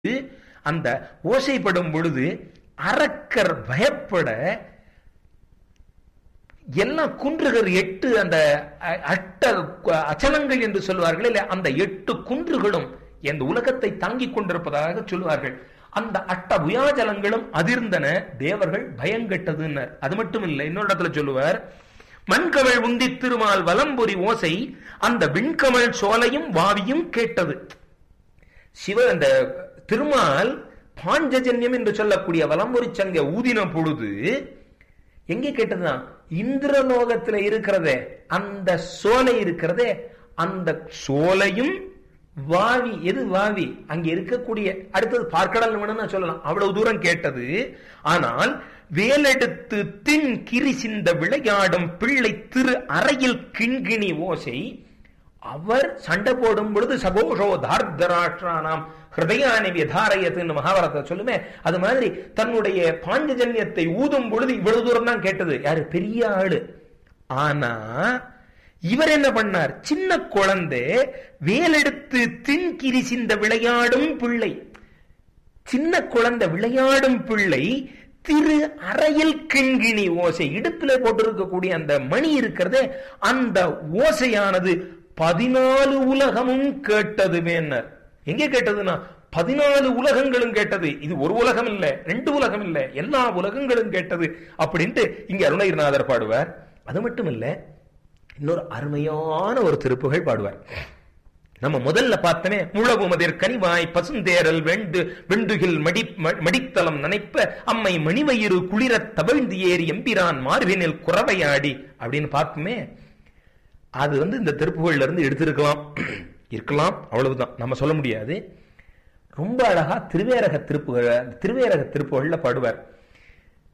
அந்த ஓசைப்படும் பொழுது அரக்கர் பயப்பட எல்லாம் குன்றுகள் எட்டு அந்த அ- அட்ட கு- அச்சலங்கள் என்று சொல்வார்கள் இல்ல அந்த எட்டு குன்றுகளும் இந்த உலகத்தை தாங்கிக் கொண்டிருப்பதாக சொல்வார்கள் அந்த அட்ட உயாஜலங்களும் அதிர்ந்தன தேவர்கள் பயங்கெட்டதுன்னர் அது மட்டும் இல்லை இன்னொரு இடத்துல சொல்லுவார் மண்கமள் உந்தி திருமால் வலம்புரி ஓசை அந்த விண்கமள் சோலையும் வாவியும் கேட்டது சிவ அந்த திருமால் பாஞ்சஜன்யம் என்று சொல்லக்கூடிய வலம்புரி சங்க ஊதின பொழுது எங்கே கேட்டதுதான் இந்திரலோகத்துல இருக்கிறதே அந்த சோலை இருக்கிறதே அந்த சோலையும் வாவி எது வாவி அங்க இருக்கக்கூடிய அடுத்தது பார்க்கடல் வேணும்னு சொல்லலாம் அவ்வளவு தூரம் கேட்டது ஆனால் வேலெடுத்து தின் கிரி சிந்த விளையாடும் பிள்ளை திரு அறையில் கிண்கிணி ஓசை அவர் சண்டை போடும் பொழுது சகோஷோ தார்தராஷ்டிரானாம் ஹிருதயானி விதாரயத்துன்னு மகாபாரதத்தை சொல்லுமே அது மாதிரி தன்னுடைய பாஞ்சஜன்யத்தை ஊதும் பொழுது இவ்வளவு தூரம் தான் கேட்டது யாரு பெரிய ஆளு ஆனா இவர் என்ன பண்ணார் சின்ன குழந்தை வேலெடுத்து தின்கிரி சிந்த விளையாடும் பிள்ளை சின்ன குழந்தை விளையாடும் பிள்ளை திரு அறையில் கிண்கிணி ஓசை இடுப்பிலே போட்டிருக்கக்கூடிய அந்த மணி இருக்கிறதே அந்த ஓசையானது பதினாலு உலகமும் கேட்டது வேணர் எங்கே கேட்டதுன்னா பதினாலு உலகங்களும் கேட்டது இது ஒரு உலகம் இல்ல ரெண்டு உலகம் இல்ல எல்லா உலகங்களும் கேட்டது அப்படின்ட்டு இங்க அருணகிரிநாதர் பாடுவார் அது மட்டும் இல்ல இன்னொரு அருமையான ஒரு திருப்புகழ் பாடுவார் நம்ம முதல்ல பார்த்தனே முழகுமதிர் கனிவாய் பசுந்தேரல் வெண்டு வெண்டுகில் மடி ம- மடித்தலம் நனைப்ப அம்மை மணிவயிறு குளிரத் தவழ்ந்து ஏறி எம்பிரான் மார்பினில் குறவையாடி அப்படின்னு பார்த்துமே அது வந்து இந்த திருப்புகள்ல இருந்து எடுத்திருக்கலாம் இருக்கலாம் அவ்வளவுதான் நம்ம சொல்ல முடியாது ரொம்ப அழகா திருவேரக திருப்புகழ திருவேரக திருப்புகள்ல பாடுவார்